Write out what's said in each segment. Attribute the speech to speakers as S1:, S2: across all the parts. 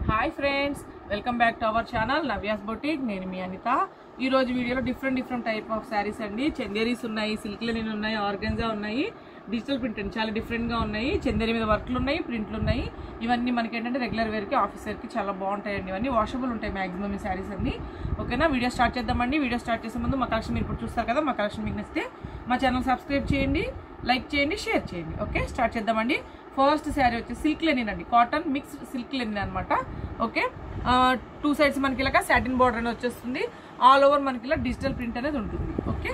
S1: hi friends welcome back to our channel Navya's boutique నేను మీ అనిత ఈ రోజు వీడియోలో different different type of saris అండి చందేరీస్ ఉన్నాయి సిల్క్ లెనిన్ ఉన్నాయి ఆర్గన్జా ఉన్నాయి డిజిటల్ ప్రింట్ అండి చాలా డిఫరెంట్గా ఉన్నాయి చందేరి మీద వర్క్లు ఉన్నాయి ప్రింట్లు ఉన్నాయి ఇవన్నీ మనకి ఏంటంటే రెగ్యులర్ వేర్కి ఆఫీస్ వేర్కి చాలా బాగుంటాయండి ఇవన్నీ వాషబుల్ ఉంటాయి మాక్సిమం ఈ శారీస్ అన్ని ఓకేనా వీడియో స్టార్ట్ చేద్దామండి వీడియో స్టార్ట్ చేసే ముందు మా కలెక్షన్ మీరు ఇప్పుడు చూస్తారు కదా మా కలెక్షన్ మీకు నచ్చితే మా ఛానల్ సబ్స్క్రైబ్ చేయండి లైక్ చేయండి షేర్ చేయండి ఓకే స్టార్ట్ చేద్దామండి ఫస్ట్ శారీ వచ్చి సిల్క్ లెనిన్ అండి కాటన్ మిక్స్డ్ సిల్క్ లెనిన్ అనమాట ఓకే టూ సైడ్స్ మనకి ఇలాగా సాటిన్ బార్డర్ అనేది వచ్చేస్తుంది ఆల్ ఓవర్ మనకి ఇలా డిజిటల్ ప్రింట్ అనేది ఉంటుంది ఓకే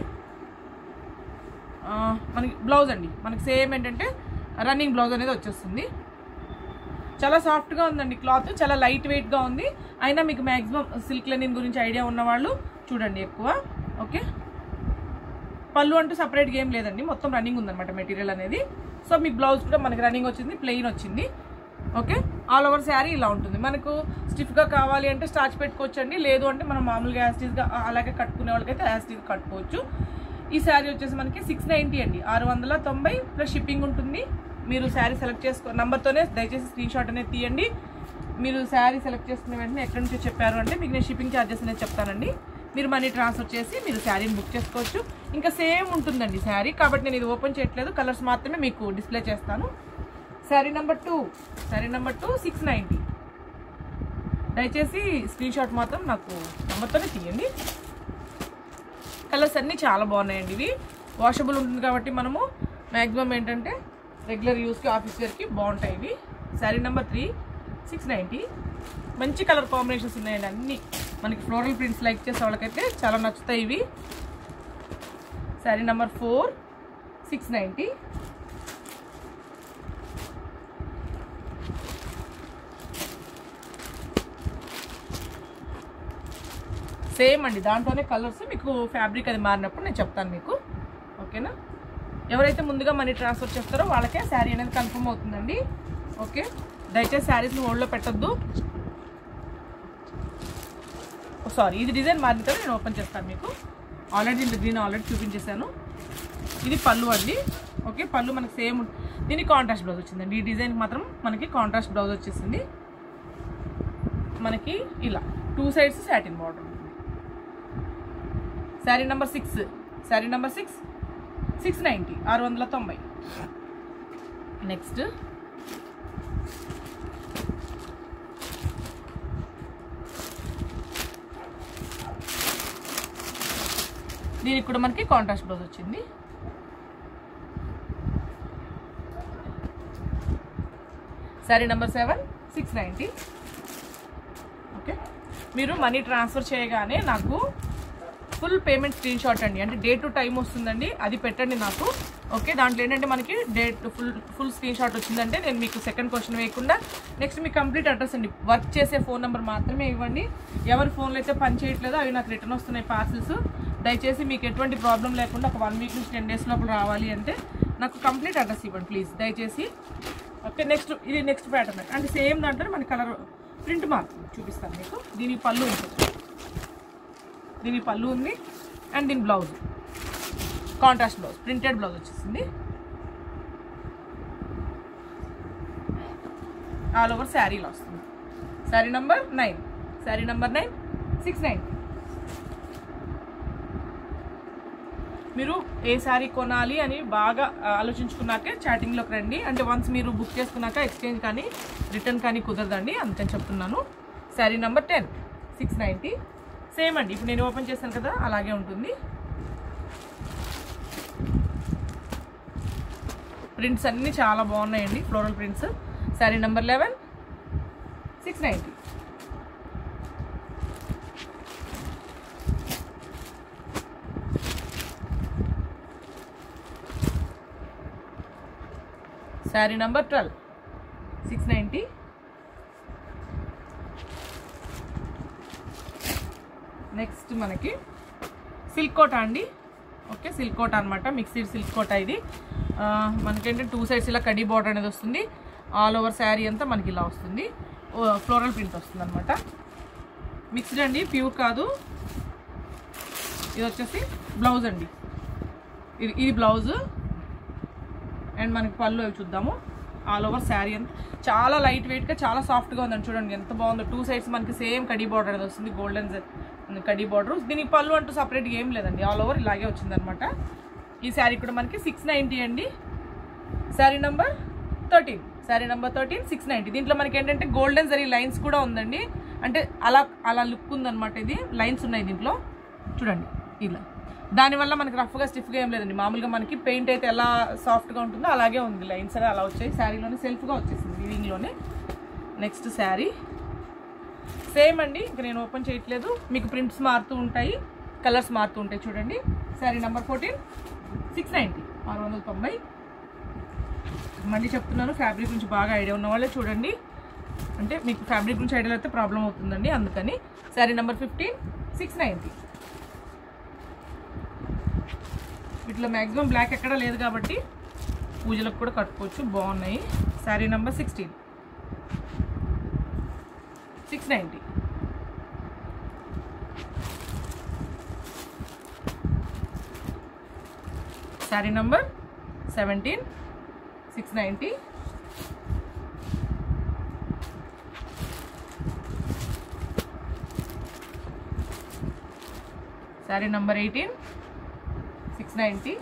S1: ఆ, మనకి బ్లౌజ్ అండి మనకి సేమ్ ఏంటంటే రన్నింగ్ బ్లౌజ్ అనేది వచ్చేస్తుంది చాలా సాఫ్ట్గా ఉందండి క్లాత్ చాలా లైట్ వెయిట్గా ఉంది అయినా మీకు మ్యాక్సిమం సిల్క్ లెనిన్ గురించి ఐడియా ఉన్నవాళ్ళు చూడండి ఎక్కువ ఓకే పళ్ళు అంటూ సపరేట్గా ఏం లేదండి మొత్తం రన్నింగ్ ఉందన్నమాట మెటీరియల్ అనేది సో మీకు బ్లౌజ్ కూడా మనకి రన్నింగ్ వచ్చింది ప్లెయిన్ వచ్చింది ఓకే ఆల్ ఓవర్ శారీ ఇలా ఉంటుంది మనకు స్టిఫ్గా కావాలి అంటే స్టార్చ్ పెట్టుకోవచ్చండి లేదు అంటే మనం మామూలుగా యాస్టీస్గా అలాగే కట్టుకునే వాళ్ళకైతే యాస్టీస్ కట్టుకోవచ్చు ఈ శారీ వచ్చేసి మనకి సిక్స్ నైంటీ అండి ఆరు వందల తొంభై ప్లస్ షిప్పింగ్ ఉంటుంది మీరు శారీ సెలెక్ట్ చేసుకో నంబర్తోనే దయచేసి స్క్రీన్ షాట్ అనేది తీయండి మీరు శారీ సెలెక్ట్ చేసుకునే వెంటనే ఎక్కడి నుంచి చెప్పారు అంటే మీకు నేను షిప్పింగ్ ఛార్జెస్ అనేది చెప్తానండి మీరు మనీ ట్రాన్స్ఫర్ చేసి మీరు శారీని బుక్ చేసుకోవచ్చు ఇంకా సేమ్ ఉంటుందండి శారీ కాబట్టి నేను ఇది ఓపెన్ చేయట్లేదు కలర్స్ మాత్రమే మీకు డిస్ప్లే చేస్తాను sari number two sari number two six ninety దయచేసి స్క్రీన్ షాట్ మాత్రం నాకు నెంబర్తోనే తీయండి కలర్స్ అన్నీ చాలా బాగున్నాయండి ఇవి వాషబుల్ ఉంటుంది కాబట్టి మనము మ్యాక్సిమం ఏంటంటే రెగ్యులర్ యూస్కి ఆఫీస్ వేర్కి బాగుంటాయి ఇవి sari number three six ninety మంచి కలర్ కాంబినేషన్స్ ఉన్నాయండి అన్నీ మనకి ఫ్లోరల్ ప్రింట్స్ లైక్ చేసే వాళ్ళకైతే చాలా నచ్చుతాయి ఇవి sari number four six ninety same అండి దాంట్లోనే కలర్స్ మీకు ఫ్యాబ్రిక్ అది మారినప్పుడు నేను చెప్తాను మీకు ఓకేనా ఎవరైతే ముందుగా మనీ ట్రాన్స్ఫర్ చేస్తారో వాళ్ళకే శారీ అనేది కన్ఫర్మ్ అవుతుందండి ఓకే దయచేసి శారీస్ని హోల్డ్లో పెట్టొద్దు సారీ ఇది డిజైన్ మారిన తర్వాత నేను ఓపెన్ చేస్తాను మీకు ఆల్రెడీ దీంట్లో గ్రీన్ ఆల్రెడీ చూపించేశాను ఇది పళ్ళు అండి ఓకే పళ్ళు మనకి సేమ్ దీనికి కాంట్రాస్ట్ బ్లౌజ్ వచ్చిందండి ఈ డిజైన్కి మాత్రం మనకి కాంట్రాస్ట్ బ్లౌజ్ వచ్చేసింది మనకి ఇలా two sides satin border sari number six sari number six six ninety ఆరు వందల తొంభై నెక్స్ట్ దీనికి కూడా మనకి కాంట్రాస్ట్ బ్లౌజ్ వచ్చింది sari number seven six ninety okay మీరు మనీ ట్రాన్స్ఫర్ చేయగానే నాకు ఫుల్ పేమెంట్ స్క్రీన్ షాట్ అండి అంటే డే టు టైం వస్తుందండి అది పెట్టండి నాకు ఓకే దాంట్లో ఏంటంటే మనకి date full full screenshot వచ్చిందంటే నేను మీకు సెకండ్ క్వశ్చన్ వేయకుండా నెక్స్ట్ మీ కంప్లీట్ అడ్రస్ అండి వర్క్ చేసే ఫోన్ నెంబర్ మాత్రమే ఇవ్వండి ఎవరి ఫోన్లో అయితే పని చేయట్లేదో అవి నాకు రిటర్న్ వస్తున్నాయి పార్సిల్స్ దయచేసి మీకు ఎటువంటి ప్రాబ్లం లేకుండా ఒక వన్ వీక్ నుంచి టెన్ డేస్ లోపల రావాలి అంటే నాకు కంప్లీట్ అడ్రస్ ఇవ్వండి ప్లీజ్ దయచేసి ఓకే నెక్స్ట్ ఇది నెక్స్ట్ ప్యాటర్న్ అంటే సేమ్ దాంట్లో మన కలర్ ప్రింట్ మాత్రం చూపిస్తాను మీకు దీనికి పళ్ళు ఉంటుంది దీనికి పళ్ళు ఉంది అండ్ దీని blouse contrast blouse printed blouse వచ్చేసింది ఆల్ ఓవర్ శారీలో వస్తుంది sari number nine sari number nine six nine మీరు ఏ శారీ కొనాలి అని బాగా ఆ, ఆలోచించుకున్నాకే చాటింగ్లోకి రండి అంటే వన్స్ మీరు బుక్ చేసుకున్నాక ఎక్స్చేంజ్ కానీ రిటర్న్ కానీ కుదరదండి అందుకని చెప్తున్నాను sari number ten six ninety same అండి ఇప్పుడు నేను ఓపెన్ చేశాను కదా అలాగే ఉంటుంది ప్రింట్స్ అన్నీ చాలా బాగున్నాయండి floral prints sari number eleven six ninety sari number twelve six ninety next మనకి సిల్క్ కోట అండి ఓకే సిల్క్ కోట అనమాట మిక్సీడ్ సిల్క్ కోట ఇది ఆ, మనకేంటంటే టూ సైడ్స్ ఇలా కడీ బార్డర్ అనేది వస్తుంది ఆల్ ఓవర్ శారీ అంతా మనకి ఇలా వస్తుంది ఫ్లోరల్ ప్రింట్ వస్తుంది అనమాట మిక్స్డ్ అండి ప్యూర్ కాదు ఇది వచ్చేసి బ్లౌజ్ అండి ఇది ఇది బ్లౌజ్ అండ్ మనకి పళ్ళు అవి చూద్దాము ఆల్ ఓవర్ శారీ అంతా చాలా లైట్ వెయిట్గా చాలా సాఫ్ట్గా ఉందండి చూడండి ఎంత బాగుందో టూ సైడ్స్ మనకి సేమ్ కడీ బార్డర్ అనేది వస్తుంది గోల్డెన్ కడీ బార్డర్ దీనికి పళ్ళు అంటూ సపరేట్గా ఏం లేదండి ఆల్ ఓవర్ ఇలాగే వచ్చిందనమాట ఈ శారీ కూడా మనకి సిక్స్ నైంటీ అండి sari number thirteen sari number thirteen six ninety దీంట్లో మనకి ఏంటంటే గోల్డెన్ జరీ లైన్స్ కూడా ఉందండి అంటే అలా అలా లుక్ ఉందన్నమాట ఇది లైన్స్ ఉన్నాయి దీంట్లో చూడండి ఇలా దానివల్ల మనకి రఫ్గా స్టిఫ్గా ఏం లేదండి మామూలుగా మనకి పెయింట్ అయితే ఎలా సాఫ్ట్గా ఉంటుందో అలాగే ఉంది లైన్స్ అనేది అలా వచ్చాయి శారీలోనే సెల్ఫ్గా వచ్చేసింది వీవింగ్లోనే నెక్స్ట్ శారీ సేమ్ అండి ఇంకా నేను ఓపెన్ చేయట్లేదు మీకు ప్రింట్స్ మారుతూ ఉంటాయి కలర్స్ మారుతూ ఉంటాయి చూడండి sari number fourteen six ninety ఆరు వందల తొంభై మళ్ళీ చెప్తున్నాను ఫ్యాబ్రిక్ గురించి బాగా ఐడియా ఉన్న వాళ్ళే చూడండి అంటే మీకు ఫ్యాబ్రిక్ గురించి ఐడియా అయితే ప్రాబ్లం అవుతుందండి అందుకని sari number fifteen six ninety వీటిలో మ్యాక్సిమం బ్లాక్ ఎక్కడా లేదు కాబట్టి పూజలకు కూడా కట్టుకోవచ్చు బాగున్నాయి sari number sixteen six ninety sari number seventeen six ninety sari number eighteen six ninety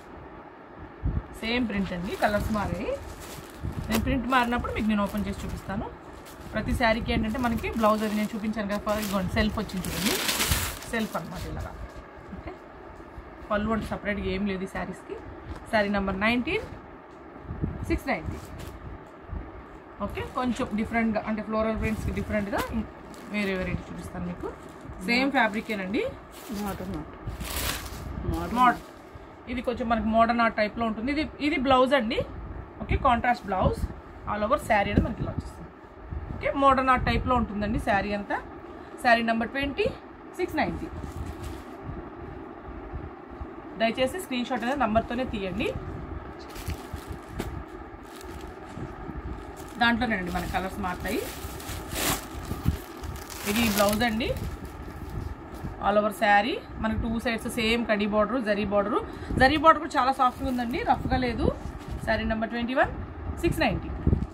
S1: same print అండి కలర్స్ మారాయి నేను ప్రింట్ మారినప్పుడు మీకు నేను ఓపెన్ చేసి చూపిస్తాను ప్రతి శారీకి ఏంటంటే మనకి బ్లౌజ్ అది నేను చూపించాను కదా ఫర్ ఇదిగోండి సెల్ఫ్ వచ్చింది చూడండి సెల్ఫ్ అనమాట ఇలాగా ఓకే పళ్ళు అంటే సపరేట్గా ఏం లేదు ఈ శారీస్కి sari number nineteen six ninety okay కొంచెం డిఫరెంట్గా అంటే ఫ్లోరల్ ప్రింట్స్కి డిఫరెంట్గా వేరే వెరైటీ చూపిస్తాను మీకు సేమ్ ఫ్యాబ్రికేనండి
S2: మోడర్న్
S1: మోడ్ ఇది కొంచెం మనకి మోడర్న్ ఆర్ట్ టైప్లో ఉంటుంది ఇది ఇది బ్లౌజ్ అండి okay contrast blouse all over sari అనేది మనకి ఇలా వచ్చేస్తుంది ఓకే మోడర్న్ ఆర్ట్ టైప్లో ఉంటుందండి శారీ అంతా sari number twenty six ninety దయచేసి స్క్రీన్ షాట్ అనేది నంబర్తోనే తీయండి దాంట్లోనేనండి మన కలర్స్ మారుతాయి ఇది బ్లౌజ్ అండి ఆల్ ఓవర్ శారీ మనకి టూ సైడ్స్ సేమ్ కడీ border zari border zari border కూడా చాలా సాఫ్ట్గా ఉందండి రఫ్గా లేదు sari number twenty one six ninety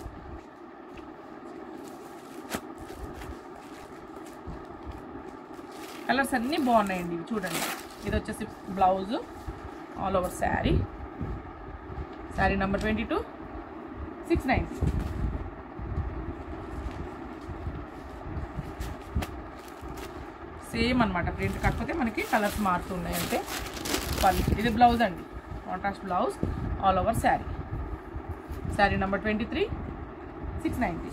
S1: colours అన్నీ బాగున్నాయండి ఇవి చూడండి ఇది వచ్చేసి blouse all over sari sari number twenty two six ninety same అనమాట ప్రింట్ కాకపోతే మనకి కలర్స్ మారుతున్నాయి అంటే పళ్ళు ఇది బ్లౌజ్ అండి contrast blouse all over sari sari number twenty three six ninety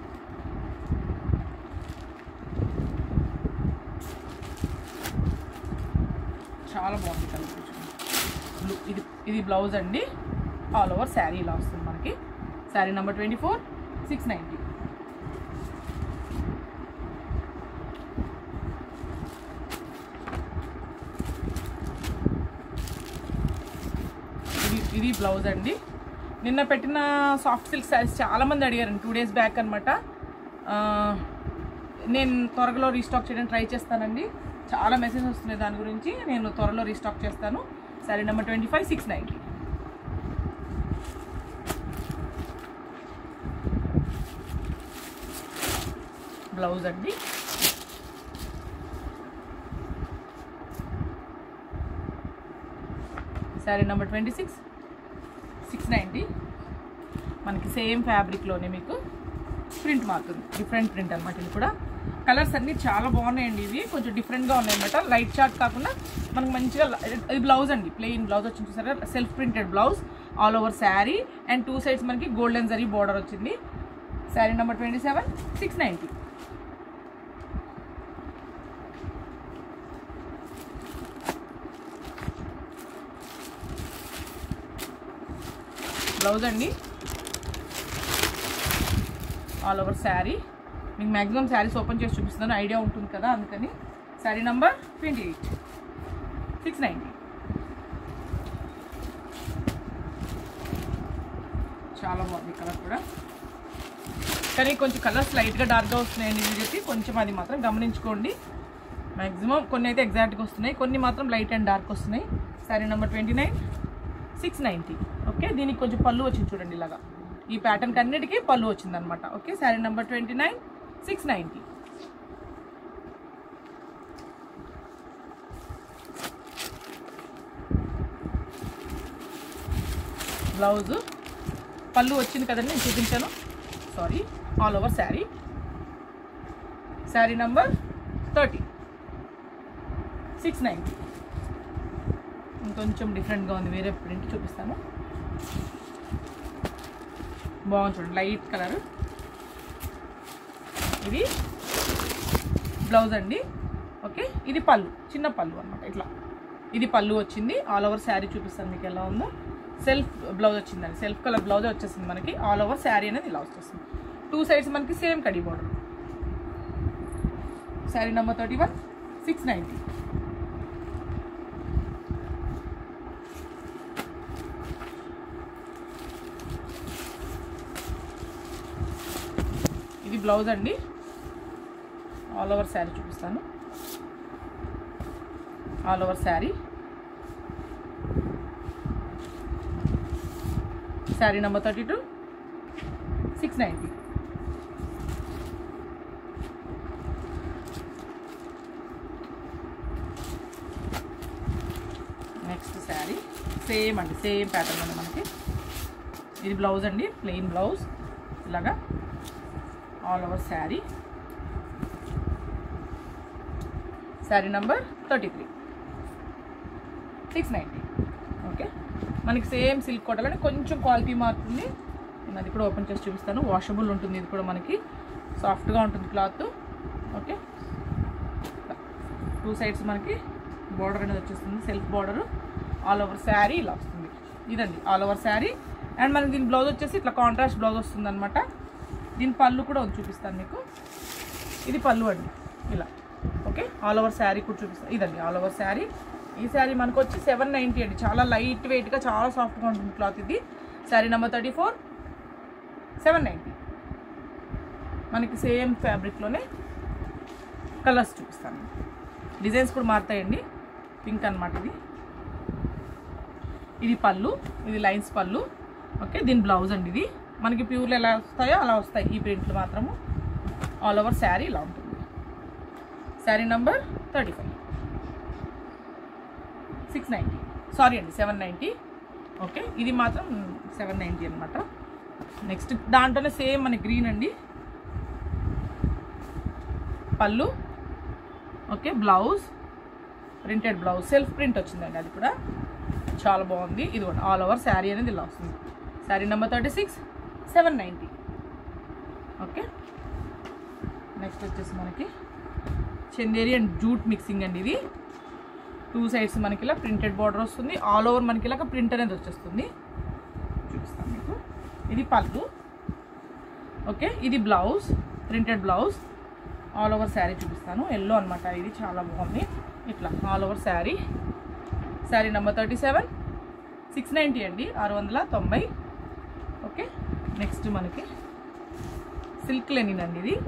S1: చాలా బాగుంది కలర్ బ్లూ ఇది ఇది బ్లౌజ్ అండి ఆల్ ఓవర్ శారీ ఇలా వస్తుంది మనకి sari number twenty four six ninety ఇది ఇది బ్లౌజ్ అండి నిన్న పెట్టిన సాఫ్ట్ సిల్క్ శారీస్ చాలామంది అడిగారండి టూ డేస్ బ్యాక్ అనమాట నేను త్వరలో రీస్టాక్ చేయడానికి ట్రై చేస్తానండి చాలా మెసేజ్ వస్తున్నాయి దాని గురించి నేను త్వరలో రీస్టాక్ చేస్తాను sari number twenty five six ninety blouse అండి sari number twenty six six ninety మనకి సేమ్ ఫ్యాబ్రిక్లోనే మీకు ప్రింట్ మారుతుంది డిఫరెంట్ ప్రింట్ అనమాట ఇది కూడా కలర్స్ అన్నీ చాలా బాగున్నాయండి ఇవి కొంచెం డిఫరెంట్గా ఉన్నాయి అనమాట లైట్ చార్ట్ కాకుండా మనకు మంచిగా ల- ఇది బ్లౌజ్ అండి ప్లెయిన్ బ్లౌజ్ వచ్చింది చూసారా self printed blouse all over sari and two sides మనకి గోల్డెన్ జరీ బార్డర్ వచ్చింది sari number twenty seven six ninety blouse అండి ఆల్ ఓవర్ శారీ మీకు మ్యాక్సిమం శారీస్ ఓపెన్ చేసి చూపిస్తున్నాను ఐడియా ఉంటుంది కదా అందుకని sari number twenty eight six ninety చాలా బాగుంది కలర్ కూడా కానీ కొంచెం కలర్స్ లైట్గా డార్క్గా వస్తున్నాయండి ఇది చెప్పి కొంచెం అది మాత్రం గమనించుకోండి మ్యాక్సిమం కొన్ని అయితే ఎగ్జాక్ట్గా వస్తున్నాయి కొన్ని మాత్రం లైట్ అండ్ డార్క్ వస్తున్నాయి sari number twenty nine six ninety okay దీనికి కొంచెం పళ్ళు వచ్చింది చూడండి ఇలాగా ఈ ప్యాటర్న్ అన్నిటికీ పళ్ళు వచ్చిందనమాట okay sari number twenty nine six ninety blouse pallu వచ్చింది కదండి నేను చూపించాను sorry all over sari sari number thirty six ninety ఇంకొంచెం డిఫరెంట్గా ఉంది వేరే ప్రింట్ చూపిస్తాను బాగుంది చూడండి లైట్ కలర్ ఇది బ్లౌజ్ అండి ఓకే ఇది పళ్ళు చిన్న పళ్ళు అనమాట ఇట్లా ఇది పళ్ళు వచ్చింది ఆల్ ఓవర్ శారీ చూపిస్తాను మీకు ఎలా ఉందో సెల్ఫ్ బ్లౌజ్ వచ్చిందండి సెల్ఫ్ కలర్ బ్లౌజ్ వచ్చేసింది మనకి ఆల్ ఓవర్ శారీ అనేది ఇలా వచ్చేస్తుంది టూ సైడ్స్ మనకి సేమ్ కడి border sari number thirty one six ninety ఇది బ్లౌజ్ అండి ఆల్ ఓవర్ శారీ చూపిస్తాను all over sari sari number thirty two six ninety next sari same అండి సేమ్ ప్యాటర్న్ ఉంది మనకి ఇది బ్లౌజ్ అండి ప్లెయిన్ బ్లౌజ్ ఇలాగా all over sari sari number thirty three six ninety okay మనకి సేమ్ సిల్క్ కోటలోనే కొంచెం క్వాలిటీ మారుతుంది నేను అది కూడా ఓపెన్ చేసి చూపిస్తాను వాషబుల్ ఉంటుంది ఇది కూడా మనకి సాఫ్ట్గా ఉంటుంది క్లాత్ ఓకే టూ సైడ్స్ మనకి బార్డర్ అనేది వచ్చేస్తుంది self border all over sari ఇలా వస్తుంది ఇదండి ఆల్ ఓవర్ శారీ అండ్ మనకి దీని బ్లౌజ్ వచ్చేసి ఇట్లా కాంట్రాస్ట్ బ్లౌజ్ వస్తుంది అనమాట దీని పళ్ళు కూడా ఉంది చూపిస్తాను మీకు ఇది పళ్ళు అండి ఇలా ఓకే ఆల్ ఓవర్ శారీ కూడా చూపిస్తాను ఇదండి ఆల్ ఓవర్ శారీ ఈ శారీ మనకు వచ్చి సెవెన్ నైంటీ అండి చాలా లైట్ వెయిట్గా చాలా సాఫ్ట్గా ఉంటుంది క్లాత్ ఇది sari number thirty four seven ninety మనకి సేమ్ ఫ్యాబ్రిక్లోనే కలర్స్ చూపిస్తాను డిజైన్స్ కూడా మారుతాయండి పింక్ అనమాట ఇది ఇది పళ్ళు ఇది లైన్స్ పళ్ళు ఓకే దీని బ్లౌజ్ అండి ఇది మనకి ప్యూర్లు ఎలా వస్తాయో అలా వస్తాయి ఈ ప్రింట్లు మాత్రము ఆల్ ఓవర్ శారీ ఇలా ఉంటుంది sari number thirty five six ninety sorry అండి సెవెన్ నైంటీ ఓకే ఇది మాత్రం సెవెన్ నైంటీ అనమాట నెక్స్ట్ దాంట్లోనే సేమ్ మన గ్రీన్ అండి pallu okay blouse printed blouse self print వచ్చిందండి అది కూడా చాలా బాగుంది ఇది కూడా ఆల్ ఓవర్ శారీ అనేది ఇలా వస్తుంది sari number thirty six seven ninety okay next వచ్చేసి మనకి చందేరి అండ్ జూట్ మిక్సింగ్ అండి ఇది టూ సైడ్స్ మనకి ఇలా ప్రింటెడ్ బార్డర్ వస్తుంది ఆల్ ఓవర్ మనకి ఇలా ప్రింట్ అనేది వచ్చేస్తుంది చూపిస్తాను మీకు ఇది పళ్ళు ఓకే ఇది blouse printed blouse all over sari చూపిస్తాను ఎల్లో అనమాట ఇది చాలా బాగుంది ఇట్లా all over sari sari number thirty seven six ninety అండి ఆరు వందల తొంభై ఓకే నెక్స్ట్ మనకి సిల్క్ లెనిన్ అండి ఇది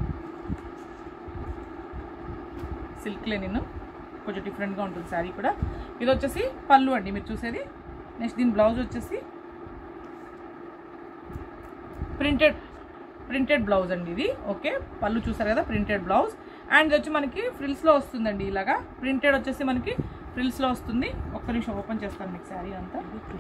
S1: సిల్క్ లెనిన్ కొంచెం డిఫరెంట్గా ఉంటుంది శారీ కూడా ఇది వచ్చేసి పళ్ళు అండి మీరు చూసేది నెక్స్ట్ దీని బ్లౌజ్ వచ్చేసి ప్రింటెడ్ ప్రింటెడ్ బ్లౌజ్ అండి ఇది ఓకే పళ్ళు చూసారు కదా ప్రింటెడ్ బ్లౌజ్ అండ్ ఇది వచ్చి మనకి ఫ్రిల్స్లో వస్తుందండి ఇలాగా ప్రింటెడ్ వచ్చేసి మనకి ఫ్రిల్స్లో వస్తుంది ఒక్క నిమిషం ఓపెన్ చేస్తాను మీకు శారీ అంతా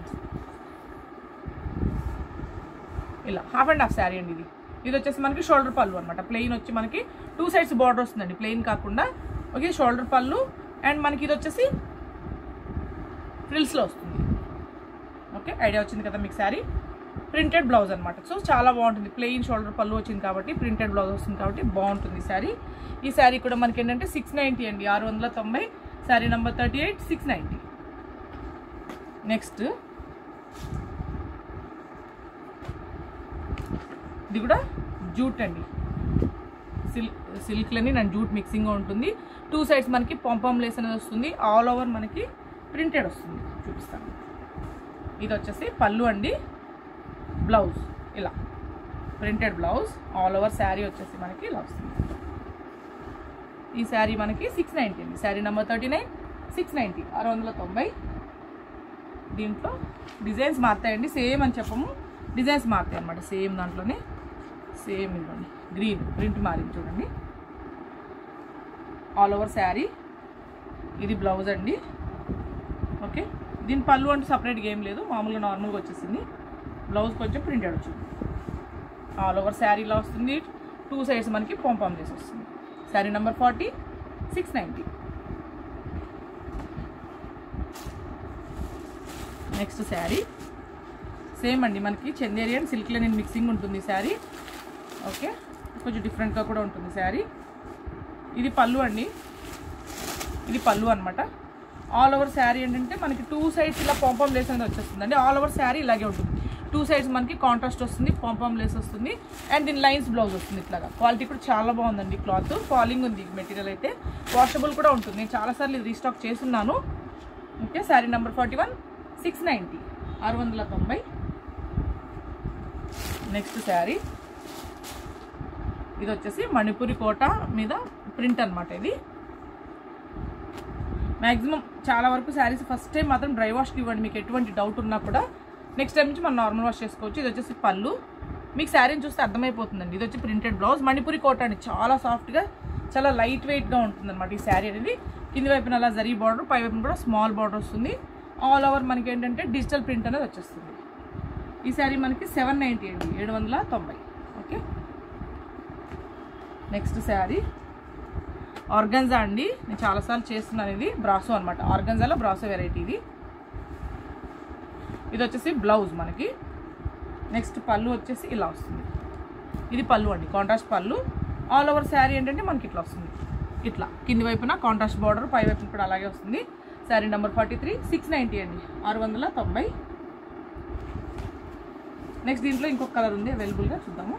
S1: ఇలా హాఫ్ అండ్ హాఫ్ శారీ అండి ఇది ఇది వచ్చేసి మనకి షోల్డర్ పళ్ళు అనమాట ప్లెయిన్ వచ్చి మనకి టూ సైడ్స్ బార్డర్ వస్తుందండి ప్లెయిన్ కాకుండా ఓకే షోల్డర్ పళ్ళు అండ్ మనకి ఇది వచ్చేసి ఫ్రిల్స్లో వస్తుంది ఓకే ఐడియా వచ్చింది కదా మీకు శారీ ప్రింటెడ్ బ్లౌజ్ అనమాట సో చాలా బాగుంటుంది ప్లెయిన్ షోల్డర్ పళ్ళు వచ్చింది కాబట్టి ప్రింటెడ్ బ్లౌజ్ వస్తుంది కాబట్టి బాగుంటుంది ఈ శారీ ఈ శారీ కూడా మనకి ఏంటంటే సిక్స్ నైంటీ అండి ఆరు వందల తొంభై sari number thirty eight six ninety next ఇది కూడా జూట్ అండి సిల్క్ సిల్క్లని అండ్ జూట్ మిక్సింగ్ ఉంటుంది టూ సైడ్స్ మనకి పంపం లేస్ అనేది వస్తుంది ఆల్ ఓవర్ మనకి ప్రింటెడ్ వస్తుంది చూపిస్తాను ఇది వచ్చేసి పళ్ళు అండి బ్లౌజ్ ఇలా printed blouse all over sari వచ్చేసి మనకి ఇలా వస్తుంది ఈ శారీ మనకి సిక్స్ నైంటీ అండి sari number thirty nine six ninety ఆరు వందల తొంభై దీంట్లో డిజైన్స్ మారుతాయండి సేమ్ అని చెప్పము డిజైన్స్ మారుతాయి అనమాట సేమ్ దాంట్లోనే సేమ్ ఇవ్వండి గ్రీన్ ప్రింట్ మారింది చూడండి ఆల్ ఓవర్ శారీ ఇది బ్లౌజ్ అండి ఓకే దీని పళ్ళు అంటే సపరేట్గా ఏం లేదు మామూలుగా నార్మల్గా వచ్చేసింది బ్లౌజ్ కొంచెం ప్రింటెడ్ వచ్చింది ఆల్ ఓవర్ శారీ ఇలా వస్తుంది టూ సైడ్స్ మనకి పొంపం చేసి వస్తుంది sari number forty six ninety next sari same అండి మనకి Chanderi and silk linen mixing ఉంటుంది శారీ ఓకే కొంచెం డిఫరెంట్గా కూడా ఉంటుంది శారీ ఇది పళ్ళు అండి ఇది పళ్ళు అనమాట ఆల్ ఓవర్ శారీ ఏంటంటే మనకి టూ సైడ్స్ ఇలా పాంపాం లేస్ అనేది వచ్చేస్తుంది ఆల్ ఓవర్ శారీ ఇలాగే ఉంటుంది టూ సైడ్స్ మనకి కాంట్రాస్ట్ వస్తుంది పాంపాం లేస్ వస్తుంది అండ్ దీని లైన్స్ బ్లౌజ్ వస్తుంది ఇట్లాగా క్వాలిటీ కూడా చాలా బాగుందండి క్లాత్ ఫాలింగ్ ఉంది మెటీరియల్ అయితే వాషబుల్ కూడా ఉంటుంది నేను చాలాసార్లు ఇది రీస్టాక్ చేస్తున్నాను okay sari number forty one six ninety ఆరు వందల తొంభై నెక్స్ట్ శారీ ఇది వచ్చేసి మణిపురి కోట మీద ప్రింట్ అనమాట ఇది మ్యాక్సిమం చాలా వరకు శారీస్ ఫస్ట్ టైం మాత్రం డ్రై వాష్కి ఇవ్వండి మీకు ఎటువంటి డౌట్ ఉన్నా కూడా నెక్స్ట్ టైం నుంచి మనం నార్మల్ వాష్ చేసుకోవచ్చు ఇది వచ్చేసి పళ్ళు మీకు శారీని చూస్తే అర్థమైపోతుందండి ఇది వచ్చి ప్రింటెడ్ బ్లౌజ్ మణిపురి కోట అండి చాలా సాఫ్ట్గా చాలా లైట్ వెయిట్గా ఉంటుంది అనమాట ఈ శారీ అనేది కింది వైపున అలా జరీ బార్డర్ పై వైపున కూడా స్మాల్ బార్డర్ వస్తుంది ఆల్ ఓవర్ మనకి ఏంటంటే డిజిటల్ ప్రింట్ అనేది వచ్చేస్తుంది ఈ శారీ మనకి సెవెన్ నైంటీ అండి ఏడు వందల తొంభై ఓకే నెక్స్ట్ శారీ ఆర్గన్జా అండి నేను చాలాసార్లు చేస్తున్నాను ఇది బ్రాసో అనమాట ఆర్గన్జాలో బ్రాసో వెరైటీ ఇది ఇది వచ్చేసి బ్లౌజ్ మనకి నెక్స్ట్ పళ్ళు వచ్చేసి ఇలా వస్తుంది ఇది పళ్ళు అండి కాంట్రాస్ట్ పళ్ళు ఆల్ ఓవర్ శారీ ఏంటంటే మనకి ఇట్లా వస్తుంది ఇట్లా కింది వైపున కాంట్రాస్ట్ బార్డర్ పై వైపున కూడా అలాగే వస్తుంది sari number forty three six ninety అండి ఆరు వందల తొంభై నెక్స్ట్ దీంట్లో ఇంకొక కలర్ ఉంది అవైలబుల్గా చూద్దాము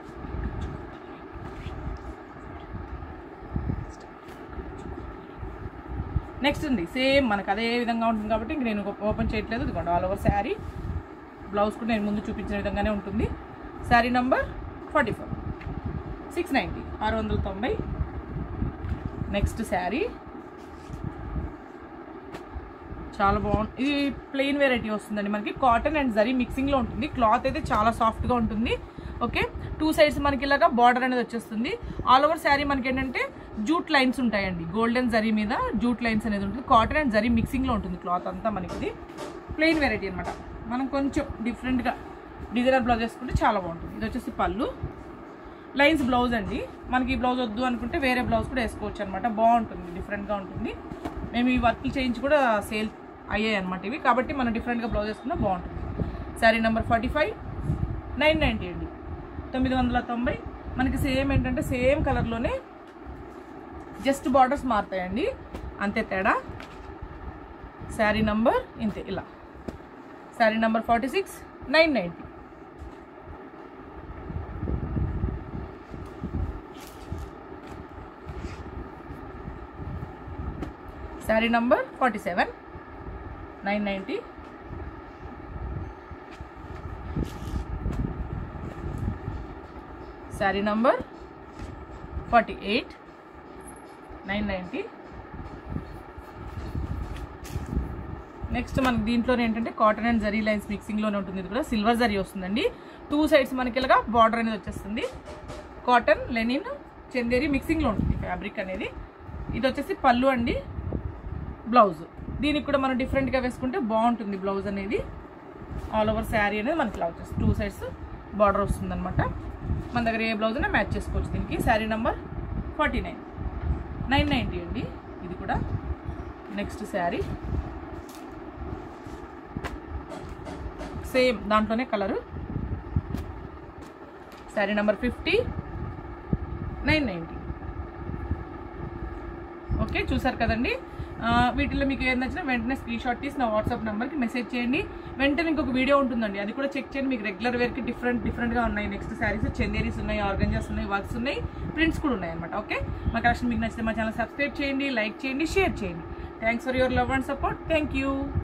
S1: నెక్స్ట్ ఉంది సేమ్ మనకు అదే విధంగా ఉంటుంది కాబట్టి ఇంక నేను ఓపెన్ చేయట్లేదు ఇదిగోండి ఆల్ ఓవర్ శారీ బ్లౌజ్ కూడా నేను ముందు చూపించిన విధంగానే ఉంటుంది sari number forty four six ninety ఆరు వందల తొంభై నెక్స్ట్ శారీ చాలా బాగుంది ఇది ప్లెయిన్ వెరైటీ వస్తుందండి మనకి కాటన్ అండ్ జరీ మిక్సింగ్లో ఉంటుంది క్లాత్ అయితే చాలా సాఫ్ట్గా ఉంటుంది ఓకే టూ సైడ్స్ మనకి ఇలాగా బార్డర్ అనేది వచ్చేస్తుంది ఆల్ ఓవర్ శారీ మనకి ఏంటంటే జూట్ లైన్స్ ఉంటాయండి గోల్డెన్ జరీ మీద జూట్ లైన్స్ అనేది ఉంటుంది కాటన్ అండ్ జరీ మిక్సింగ్లో ఉంటుంది క్లాత్ అంతా మనకి ఇది ప్లెయిన్ వెరైటీ అనమాట మనం కొంచెం డిఫరెంట్గా డిజైనర్ బ్లౌజ్ వేసుకుంటే చాలా బాగుంటుంది ఇది వచ్చేసి పళ్ళు లైన్స్ బ్లౌజ్ అండి మనకి ఈ బ్లౌజ్ వద్దు అనుకుంటే వేరే బ్లౌజ్ కూడా వేసుకోవచ్చు అనమాట బాగుంటుంది డిఫరెంట్గా ఉంటుంది మేము ఈ వర్క్లు చేయించి కూడా సేల్ అయ్యాయి అనమాట ఇవి కాబట్టి మనం డిఫరెంట్గా బ్లౌజ్ వేసుకున్నా బాగుంటుంది sari number forty five nine ninety అండి తొమ్మిది వందల తొంభై మనకి సేమ్ ఏంటంటే సేమ్ కలర్లోనే జస్ట్ బార్డర్స్ మారుతాయండి అంతే తేడా శారీ నంబర్ ఇంతే ఇలా sari number forty six nine ninety sari number forty seven nine ninety sari number forty eight nine ninety next మనకి దీంట్లో ఏంటంటే కాటన్ అండ్ జరీ లైన్స్ మిక్సింగ్లోనే ఉంటుంది ఇది కూడా సిల్వర్ జరీ వస్తుందండి టూ సైడ్స్ మనకి ఇలాగా బార్డర్ అనేది వచ్చేస్తుంది కాటన్ లెనిన్ చందేరి మిక్సింగ్లో ఉంటుంది ఫ్యాబ్రిక్ అనేది ఇది వచ్చేసి పళ్ళు అండి బ్లౌజ్ దీనికి కూడా మనం డిఫరెంట్గా వేసుకుంటే బాగుంటుంది బ్లౌజ్ అనేది ఆల్ ఓవర్ శారీ అనేది మనకి ఇలా వచ్చేసి టూ సైడ్స్ బార్డర్ వస్తుంది అనమాట మన దగ్గర ఏ బ్లౌజ్ అయినా మ్యాచ్ చేసుకోవచ్చు దీనికి sari number forty nine nine ninety అండి ఇది కూడా నెక్స్ట్ శారీ సేమ్ దాంట్లోనే colour sari number fifty nine ninety okay చూసారు కదండి ఆ, వీటిలో మీకు ఏది నచ్చినా వెంటనే స్క్రీన్ షాట్ తీసి నా వాట్సాప్ నెంబర్కి మెసేజ్ చేయండి వెంటనే ఇంకొక వీడియో ఉంటుందండి అది కూడా చెక్ చేయండి మీకు రెగ్యులర్ వేర్కి డిఫరెంట్ డిఫరెంట్గా ఉన్నాయి నెక్స్ట్ శారీస్ చందేరీస్ ఉన్నాయి ఆర్గంజాస్ ఉన్నాయి వర్క్స్ ఉన్నాయి ప్రింట్స్ కూడా ఉన్నాయి అనమాట ఓకే మా కలెక్షన్ మీకు నచ్చితే మా ఛానల్ సబ్స్క్రైబ్ చేయండి లైక్ చేయండి షేర్ చేయండి thanks for your love and support thank you